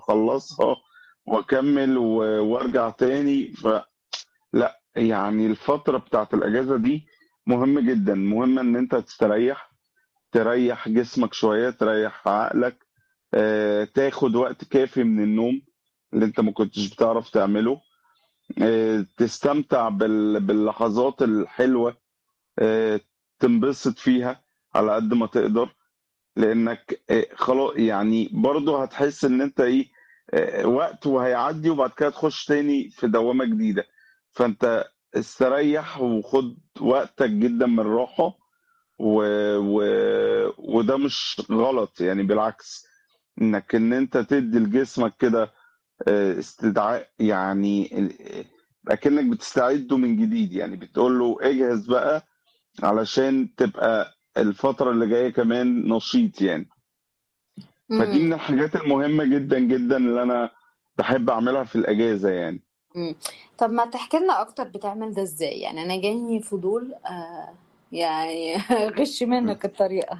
اخلصها واكمل و... وارجع تاني ف لا يعني الفتره بتاعت الاجازه دي مهمه جدا مهمه ان انت تستريح تريح جسمك شويه تريح عقلك آه، تاخد وقت كافي من النوم اللي انت ما كنتش بتعرف تعمله آه، تستمتع بال... باللحظات الحلوه آه، تنبسط فيها على قد ما تقدر لانك آه، خلاص يعني برضه هتحس ان انت ايه آه، وقت وهيعدي وبعد كده تخش تاني في دوامة جديدة فانت استريح وخد وقتك جدا من الراحة و... و... وده مش غلط يعني بالعكس انك ان انت تدي لجسمك كده آه، استدعاء يعني ال- اكنك بتستعده من جديد يعني بتقول له اجهز بقى علشان تبقى الفترة اللي جاية كمان نشيط يعني فدي إمم. من الحاجات المهمة جدا جدا اللي أنا بحب أعملها في الأجازة يعني إمم. طب ما تحكي لنا أكتر بتعمل ده إزاي؟ يعني أنا جاني فضول آآ يعني أغِش منّك الطريقة.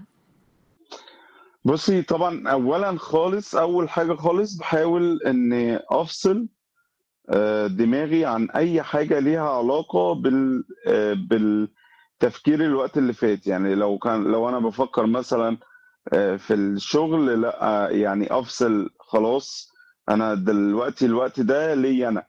بصي طبعا أولا خالص أول حاجة خالص بحاول إني أفصل آه، دماغي عن أي حاجة ليها علاقة بال آه، بالتفكير الوقت اللي فات يعني لو كان لو أنا بفكر مثلا آه، في الشغل لا آه، يعني أفصل خلاص أنا دلوقتي الوقت ده ليا أنا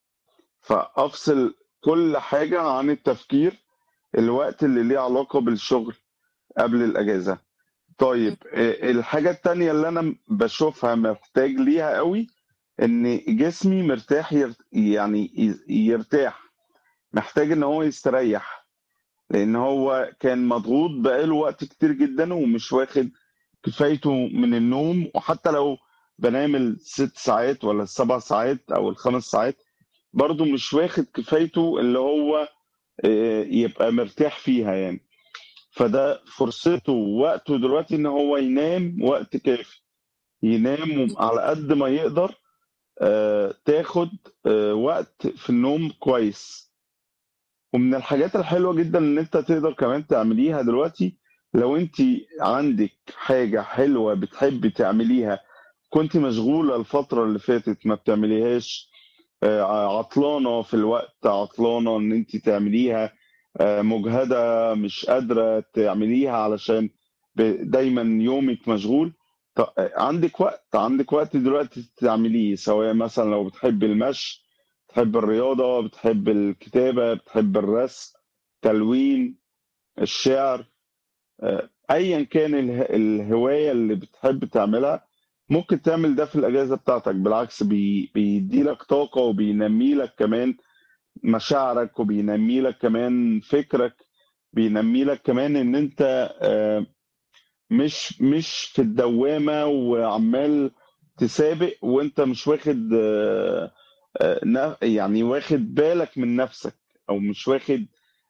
فأفصل كل حاجة عن التفكير الوقت اللي ليه علاقة بالشغل قبل الأجازة طيب إمم. آه، الحاجة التانية اللي أنا بشوفها محتاج ليها قوي إن جسمي مرتاح ير... يعني ي- يرتاح محتاج إن هو يستريح لأن هو كان مضغوط بقاله وقت كتير جدا ومش واخد كفايته من النوم وحتى لو بنام الست ساعات ولا السبع ساعات أو الخمس ساعات برضه مش واخد كفايته اللي هو آه، يبقى مرتاح فيها يعني فده فرصته ووقته دلوقتي ان هو ينام وقت كافي ينام على قد ما يقدر آه، تاخد آه، وقت في النوم كويس ومن الحاجات الحلوة جدا ان انت تقدر كمان تعمليها دلوقتي لو انت عندك حاجة حلوة بتحبي تعمليها كنت مشغولة الفترة اللي فاتت ما بتعمليهاش آه، عطلانة في الوقت عطلانة ان انت تعمليها آه، مجهدة مش قادرة تعمليها علشان ب- دايما يومك مشغول ط- عندك وقت عندك وقت دلوقتي تعمليه سواء مثلا لو بتحب المشي بتحب الرياضة بتحب الكتابة بتحب الرسم تلوين الشعر آه، ايا كان اله- الهواية اللي بتحب تعملها ممكن تعمل ده في الاجازة بتاعتك بالعكس بي بيديلك طاقة وبينمي لك كمان مشاعرك وبينمي لك كمان فكرك بينمي لك كمان ان انت آه، مش مش في الدوامة وعمال تسابق وانت مش واخد آه، آه، نا- يعني واخد بالك من نفسك او مش واخد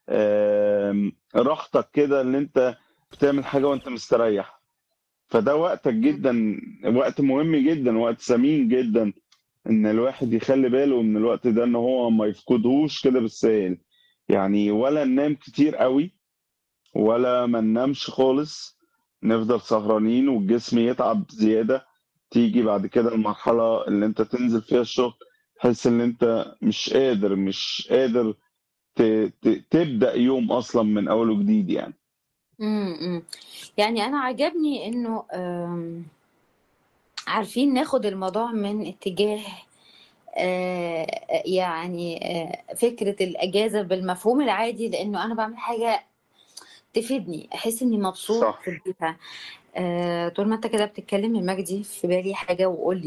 آم، راحتك كده ان انت بتعمل حاجة وانت مستريح فده وقتك إمم. جدا وقت مهم جدا وقت ثمين جدا ان الواحد يخلي باله من الوقت ده ان هو ما يفقدهوش كده بالسهل يعني ولا ننام كتير قوي ولا ما ننامش خالص نفضل سهرانين والجسم يتعب زيادة تيجي بعد كده المرحلة اللي انت تنزل فيها الشغل تحس ان انت مش قادر مش قادر ت... ت... تبدأ يوم اصلا من اول وجديد يعني إمم، إمم. يعني أنا عجبني إنه آمم عارفين ناخد الموضوع من اتجاه آآ يعني آآ فكرة الأجازة بالمفهوم العادي، لإنه أنا باعمل حاجة تفيدني، أحس إني مبسوط صح بيها. آآ طول ما أنت كده بتتكلم يا مجدي في بالي حاجة وقُل لي